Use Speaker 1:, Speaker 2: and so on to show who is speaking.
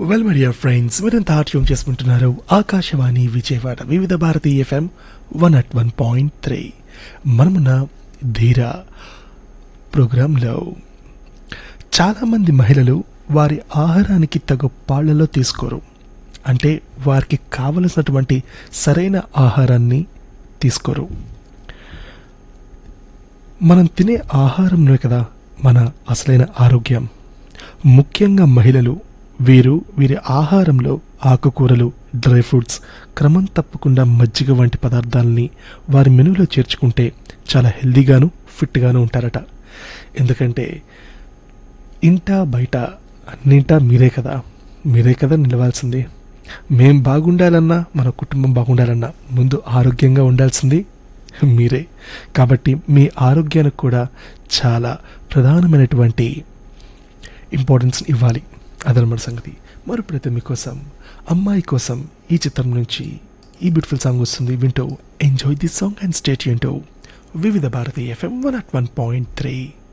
Speaker 1: well my dear friends మీరంతా tune చేసుకుంటున్నారు Akashvani Vijayawada Vividh Bharati FM one at one point three మనమున్న ధీర ప్రోగ్రాంలో చాలామంది మహిళలు వారి ఆహారానికి తగు పాళ్లలో తీసుకోరు అంటే వారికి కావలసినటువంటి సరైన ఆహారాన్ని తీసుకోరు మనం తినే ఆహారంలో కదా మన అసలైన ఆరోగ్యం ముఖ్యంగా మహిళలు వీరు వీరి ఆహారంలో ఆకుకూరలు డ్రై ఫ్రూట్స్ క్రమం తప్పకుండా మజ్జిగ వంటి పదార్థాలని వారి మెనూలో చేర్చుకుంటే చాలా హెల్దీగాను ఫిట్గాను ఉంటారట ఎందుకంటే ఇంట బయట అన్నింటా మీరే కదా మీరే కదా నిలవాల్సింది మేం బాగుండాలన్నా మన కుటుంబం బాగుండాలన్నా ముందు ఆరోగ్యంగా ఉండాల్సింది మీరే కాబట్టి మీ ఆరోగ్యానికి కూడా చాలా ప్రధానమైనటువంటి ఇంపార్టెన్స్ ఇవ్వాలి అదనమాట సంగతి మరిప్పుడైతే మీకోసం అమ్మాయి కోసం ఈ చిత్రం నుంచి ఈ బ్యూటిఫుల్ సాంగ్ వస్తుంది వింటూ enjoy this song and state ఏంటో Vividh Bharati FM one at one point three